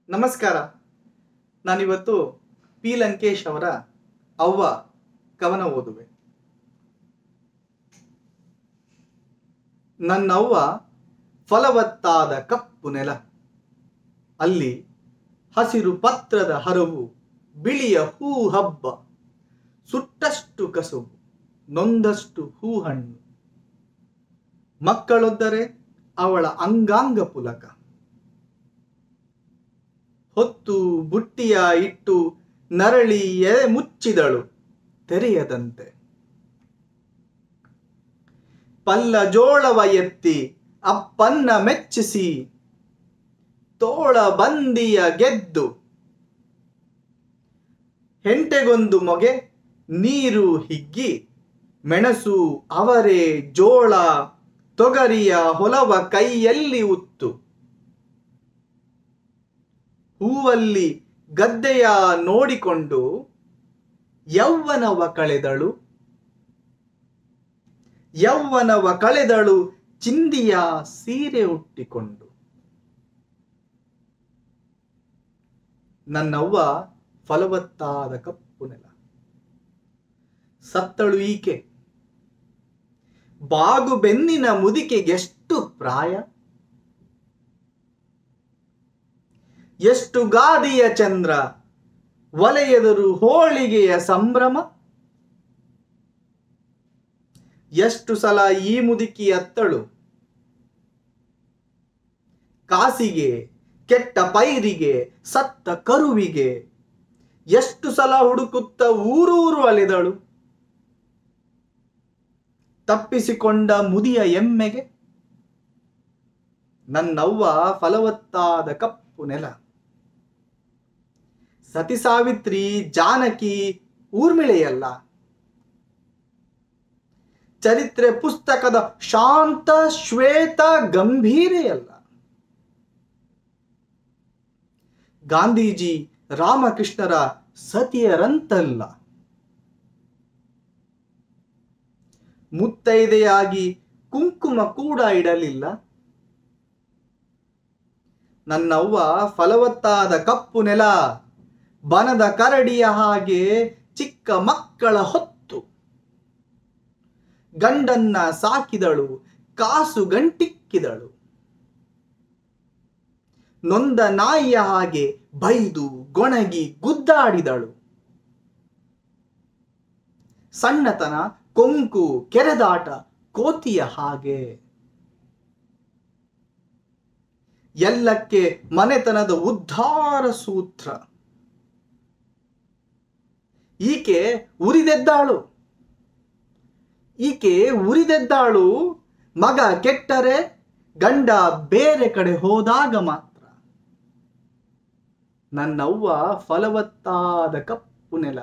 ನಮಸ್ಕಾರ ನಾನಿವತ್ತು ಪಿ ಲಂಕೇಶ್ ಅವರ ಅವ್ವ ಕವನ ಓದುವೆ ನನ್ನವ್ವ ಫಲವತ್ತಾದ ಕಪ್ಪು ನೆಲ ಅಲ್ಲಿ ಹಸಿರು ಪತ್ರದ ಹರವು ಬಿಳಿಯ ಹೂ ಹಬ್ಬ ಸುಟ್ಟಷ್ಟು ಕಸುಬು ನೊಂದಷ್ಟು ಹೂ ಹಣ್ಣು ಮಕ್ಕಳೊದ್ದರೆ ಅವಳ ಅಂಗಾಂಗ ಪುಲಕ ಹೊತ್ತು ಬುಟ್ಟಿಯ ಇಟ್ಟು ನರಳಿ ಎದೆ ಮುಚ್ಚಿದಳು ತೆರೆಯದಂತೆ ಪಲ್ಲ ಜೋಳವ ಎತ್ತಿ ಅಪ್ಪನ್ನ ಮೆಚ್ಚಿಸಿ ತೋಳ ಬಂದಿಯ ಗೆದ್ದು ಹೆಂಟೆಗೊಂದು ಮೊಗೆ ನೀರು ಹಿಗ್ಗಿ ಮೆಣಸು ಅವರೆ ಜೋಳ ತೊಗರಿಯ ಹೊಲವ ಕೈಯಲ್ಲಿ ಉತ್ತು ಹೂವಲ್ಲಿ ಗದ್ದೆಯ ನೋಡಿಕೊಂಡು ಯೌವನವ ಕಳೆದಳು ಯೌವನವ ಕಳೆದಳು ಚಿಂದಿಯ ಸೀರೆ ಉಟ್ಟಿಕೊಂಡು ನನ್ನವ್ವ ಫಲವತ್ತಾದ ಕಪ್ಪು ನೆಲ ಸತ್ತಳು ಈಕೆ ಬಾಗು ಬೆನ್ನಿನ ಮುದಿಕೆಗೆಷ್ಟು ಪ್ರಾಯ ಎಷ್ಟು ಗಾದಿಯ ಚಂದ್ರ ವಲಯದರು ಹೋಳಿಗೆಯ ಸಂಭ್ರಮ ಎಷ್ಟು ಸಲ ಈ ಮುದುಕಿ ಅತ್ತಳು ಕಾಸಿಗೆ ಕೆಟ್ಟ ಪೈರಿಗೆ ಸತ್ತ ಕರುವಿಗೆ ಎಷ್ಟು ಸಲ ಹುಡುಕುತ್ತ ಊರೂರು ಅಲೆದಳು ತಪ್ಪಿಸಿಕೊಂಡ ಮುದಿಯ ಎಮ್ಮೆಗೆ ನನ್ನವ್ವ ಫಲವತ್ತಾದ ಕಪ್ಪು ನೆಲ ಸತಿ ಸಾವಿತ್ರಿ ಜಾನಕಿ ಊರ್ಮಿಳೆಯಲ್ಲ ಚರಿತ್ರೆ ಪುಸ್ತಕದ ಶಾಂತ ಶ್ವೇತ ಗಂಭೀರೆಯಲ್ಲ ಗಾಂಧೀಜಿ ರಾಮಕೃಷ್ಣರ ಸತಿಯರಂತಲ್ಲ ಮುತ್ತೈದೆಯಾಗಿ ಕುಂಕುಮ ಕೂಡ ಇಡಲಿಲ್ಲ ನನ್ನವ್ವ ಫಲವತ್ತಾದ ಕಪ್ಪು ನೆಲ ಬನದ ಕರಡಿಯ ಹಾಗೆ ಚಿಕ್ಕ ಮಕ್ಕಳ ಹೊತ್ತು ಗಂಡನ್ನ ಸಾಕಿದಳು ಕಾಸು ಗಂಟಿಕ್ಕಿದಳು ನೊಂದ ನಾಯಿಯ ಹಾಗೆ ಬೈದು ಗೊಣಗಿ ಗುದ್ದಾಡಿದಳು ಸಣ್ಣತನ ಕೊಂಕು ಕೆರೆದಾಟ ಕೋತಿಯ ಹಾಗೆ ಎಲ್ಲಕ್ಕೆ ಮನೆತನದ ಉದ್ಧಾರ ಸೂತ್ರ ಈಕೆ ಉರಿದೆದ್ದಾಳು ಈಕೆ ಉರಿದೆದ್ದಾಳು ಮಗ ಕೆಟ್ಟರೆ ಗಂಡ ಬೇರೆ ಕಡೆ ಹೋದಾಗ ಮಾತ್ರ ನನ್ನವ್ವ ಫಲವತ್ತಾದ ಕಪ್ಪು ನೆಲ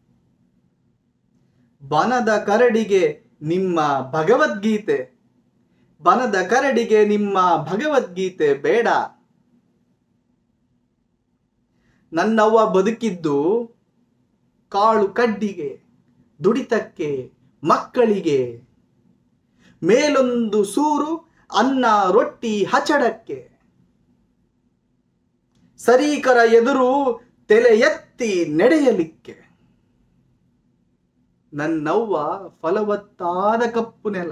ಬನದ ಕರಡಿಗೆ ನಿಮ್ಮ ಭಗವದ್ಗೀತೆ ಬನದ ಕರಡಿಗೆ ನಿಮ್ಮ ಭಗವದ್ಗೀತೆ ಬೇಡ ನನ್ನವ್ವ ಬದುಕಿದ್ದು ಕಾಳು ಕಡ್ಡಿಗೆ ದುಡಿತಕ್ಕೆ ಮಕ್ಕಳಿಗೆ ಮೇಲೊಂದು ಸೂರು ಅನ್ನ ರೊಟ್ಟಿ ಹಚಡಕ್ಕೆ ಸರೀಕರ ಎದುರು ತಲೆ ಎತ್ತಿ ನಡೆಯಲಿಕ್ಕೆ ನನ್ನವ್ವ ಫಲವತ್ತಾದ ಕಪ್ಪು ನೆಲ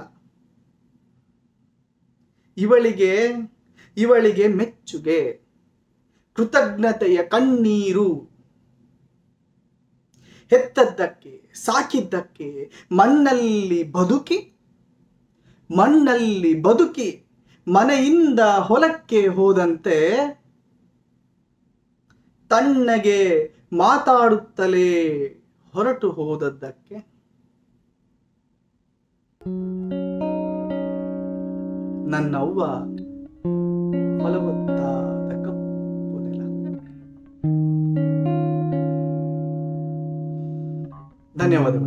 ಇವಳಿಗೆ ಇವಳಿಗೆ ಮೆಚ್ಚುಗೆ ಕೃತಜ್ಞತೆಯ ಕಣ್ಣೀರು ಹೆತ್ತದ್ದಕ್ಕೆ ಸಾಕಿದ್ದಕ್ಕೆ ಮಣ್ಣಲ್ಲಿ ಬದುಕಿ ಮಣ್ಣಲ್ಲಿ ಬದುಕಿ ಮನೆಯಿಂದ ಹೊಲಕ್ಕೆ ಹೋದಂತೆ ತಣ್ಣಗೆ ಮಾತಾಡುತ್ತಲೇ ಹೊರಟು ಹೋದದ್ದಕ್ಕೆ ನನ್ನವ್ವ ಫಲವತ್ತಾದ ಕಪ್ಪು ನೆಲ ಧನ್ಯವಾದಗಳು